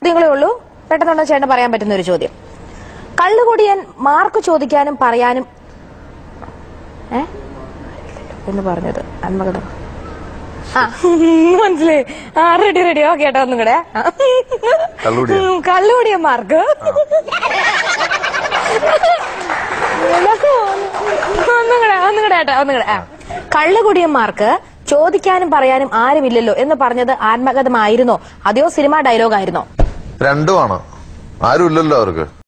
ചോദ്യങ്ങളേ ഉള്ളൂ പെട്ടെന്നുണ്ടെന്ന് ചേട്ടൻ പറയാൻ പറ്റുന്ന ഒരു ചോദ്യം കള്ളുകുടിയൻ മാർക്ക് ചോദിക്കാനും പറയാനും ഏ എന്ന് പറഞ്ഞത് ആത്മകഥ ആ മനസ്സിലായി ആ റെഡി റെഡി ഓക്കെ കേട്ടോ ഒന്നും കൂടെ ആ. കള്ളുകുടിയൻ. ഉം, കള്ളുകുടിയൻ മാർക്ക് ഒന്നും കൂടെ ഒന്നും കൂടെ ഏട്ടാ ഒന്നും കൂടെ ആ. കള്ളുകുടിയന്മാർക്ക് ചോദിക്കാനും പറയാനും ആരുമില്ലല്ലോ എന്ന് പറഞ്ഞത് ആത്മകഥമായിരുന്നോ അതെയോ സിനിമ ഡയലോഗ് ആയിരുന്നോ രണ്ടുമാണ് ആരും ഇല്ലല്ലോ അവർക്ക്